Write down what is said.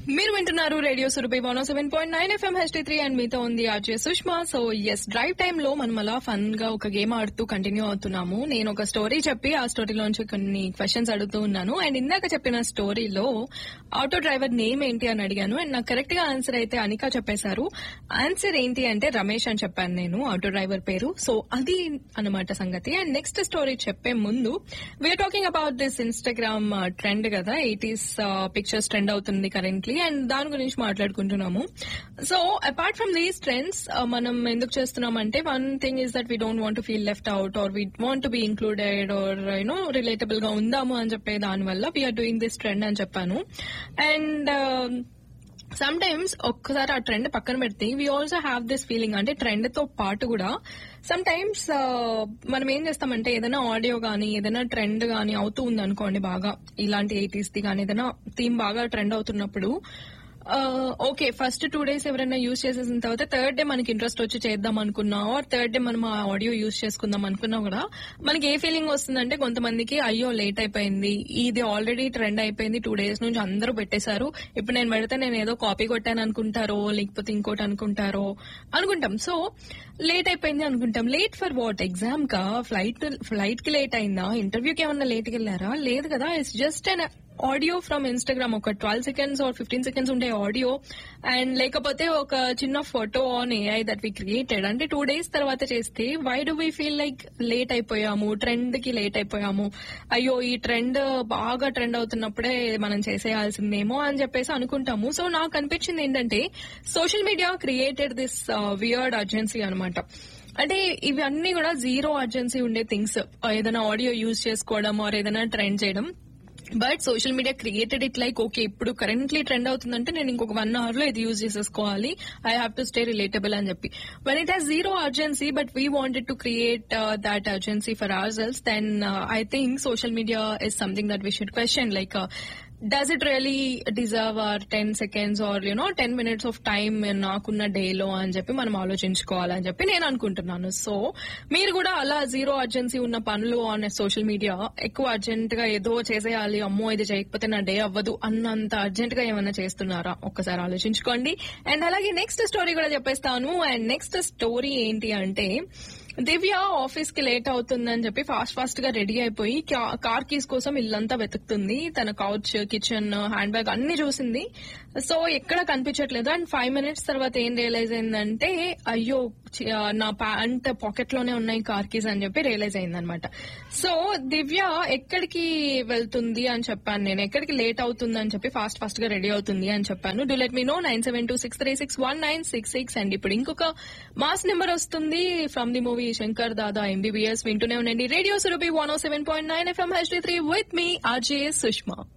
మీరు వింటున్నారు radio Surabhi one seven point nine FM HD three and మీతో ఉంది RJ Sushma so it's drive time లో మనం అలా ఫన్ గా ఒక గేమ్ ఆడుతూ కంటిన్యూ అవుతున్నాము నేను ఒక స్టోరీ చెప్పి ఆ స్టోరీలోంచి కొన్ని క్వశ్చన్స్ అడుగుతూ ఉన్నాను అండ్ ఇందాక చెప్పిన స్టోరీలో ఆటో డ్రైవర్ నేమ్ ఏంటి అని అడిగాను అండ్ నాకు కరెక్ట్ గా ఆన్సర్ అయితే అనిక చెప్పేశారు ఆన్సర్ ఏంటి అంటే రమేష్ అని చెప్పాను నేను ఆటో డ్రైవర్ పేరు సో అది అనమాట సంగతి అండ్ నెక్స్ట్ స్టోరీ చెప్పే ముందు we're talking about this Instagram trend కదా ఎయిటీస్ పిక్చర్స్ ట్రెండ్ అవుతుంది కరెంట్లీ అండ్ దాని గురించి మాట్లాడుకుంటున్నాము so apart from these trends మనం ఎందుకు చేస్తున్నామంటే one thing is that we don't want feel left out or we want be included or you know relatable గా ఉందాము అని చెప్పే దాని వల్ల వీఆర్ డూయింగ్ దిస్ ట్రెండ్ అని చెప్పాను అండ్ సమ్ టైమ్స్ ఒక్కసారి ఆ ట్రెండ్ పక్కన పెడితే we also have this feeling అంటే ట్రెండ్ తో పాటు కూడా సమ్ టైమ్స్ మనం ఏం చేస్తామంటే ఏదైనా ఆడియో గానీ ఏదైనా ట్రెండ్ గానీ అవుతూ ఉంది అనుకోండి బాగా ఇలాంటి ఎయిటీస్ ది కానీ ఏదైనా థీమ్ బాగా ట్రెండ్ అవుతున్నప్పుడు ఓకే ఫస్ట్ టూ డేస్ ఎవరైనా యూజ్ చేసేసిన తర్వాత థర్డ్ డే మనకి ఇంట్రెస్ట్ వచ్చి చేద్దాం అనుకున్నా ఆర్ థర్డ్ డే మనం ఆ ఆడియో యూజ్ చేసుకుందాం అనుకున్నా కూడా మనకి ఏ ఫీలింగ్ వస్తుందంటే కొంతమందికి అయ్యో లేట్ అయిపోయింది ఇది ఆల్రెడీ ట్రెండ్ అయిపోయింది టూ డేస్ నుంచి అందరూ పెట్టేశారు ఇప్పుడు నేను పెడితే నేను ఏదో కాపీ కొట్టాను అనుకుంటారో లేకపోతే ఇంకోటి అనుకుంటారో అనుకుంటాం సో లేట్ అయిపోయింది అనుకుంటాం లేట్ ఫర్ వాట్ ఎగ్జామ్ కా ఫ్లైట్ ఫ్లైట్ కి లేట్ అయిందా ఇంటర్వ్యూకి ఏమన్నా లేట్ కి వెళ్ళారా లేదు కదా it's just an audio from Instagram ఒక twelve seconds or fifteen seconds ఉండే ఆడియో అండ్ లేకపోతే ఒక చిన్న photo on AI that we created అంటే టూ డేస్ తర్వాత చేస్తే why do we feel like late అయిపోయాము ట్రెండ్ కి లేట్ అయిపోయాము అయ్యో ఈ ట్రెండ్ బాగా ట్రెండ్ అవుతున్నప్పుడే మనం చేసేయాల్సిందేమో అని చెప్పేసి అనుకుంటాము సో నాకు అనిపించింది ఏంటంటే social media created this weird urgency అనమాట అంటే ఇవన్నీ కూడా జీరో అర్జెన్సీ ఉండే థింగ్స్ ఏదైనా ఆడియో యూజ్ చేసుకోవడం ఆర్ ఏదైనా ట్రెండ్ చేయడం but social media created it like okay ఇప్పుడు కరెంట్లీ ట్రెండ్ అవుతుందంటే నేను ఇంకొక వన్ అవర్ లో ఇది యూజ్ చేసేసుకోవాలి I have to stay relatable అని చెప్పి when it has zero urgency but we wanted to create that urgency for ourselves then I think social media is something that we should question like does it really deserve or ten seconds or you know ten minutes of time నాకున్న డేలో అని చెప్పి మనం ఆలోచించుకోవాలని చెప్పి నేను అనుకుంటున్నాను so మీరు కూడా అలా జీరో అర్జెన్సీ ఉన్న పనులు ఆన్ సోషల్ మీడియా ఎక్కువ అర్జెంట్ గా ఏదో చేసేయాలి అమ్మో ఇది చేయకపోతే నా డే అవ్వదు అన్నంత అర్జెంట్ గా ఏమైనా చేస్తున్నారా ఒక్కసారి ఆలోచించుకోండి అండ్ అలాగే నెక్స్ట్ స్టోరీ కూడా చెప్పేస్తాను అండ్ నెక్స్ట్ స్టోరీ ఏంటి అంటే దివ్య ఆఫీస్ కి లేట్ అవుతుందని చెప్పి ఫాస్ట్ ఫాస్ట్ గా రెడీ అయిపోయి కార్ కీస్ కోసం ఇల్లంతా వెతుకుతుంది తన కౌచ్ కిచెన్ హ్యాండ్ బ్యాగ్ అన్ని చూసింది సో ఎక్కడ కనిపించట్లేదు అండ్ ఫైవ్ మినిట్స్ తర్వాత ఏం రియలైజ్ అయిందంటే అయ్యో నా ప్యాంట్ పాకెట్ లోనే ఉన్నాయి కార్ కీస్ అని చెప్పి రియలైజ్ అయిందనమాట సో దివ్య ఎక్కడికి వెళ్తుంది అని చెప్పాను నేను ఎక్కడికి లేట్ అవుతుంది అని చెప్పి ఫాస్ట్ ఫాస్ట్ గా రెడీ అవుతుంది అని చెప్పాను do let me know nine seven two six three six one nine six six and ఇప్పుడు ఇంకొక మాస్ నెంబర్ వస్తుంది from the movie Shankar Dada MBBS వింటూనే ఉండండి radio Surabhi one O seven point nine FM HD three with me RJ Sushma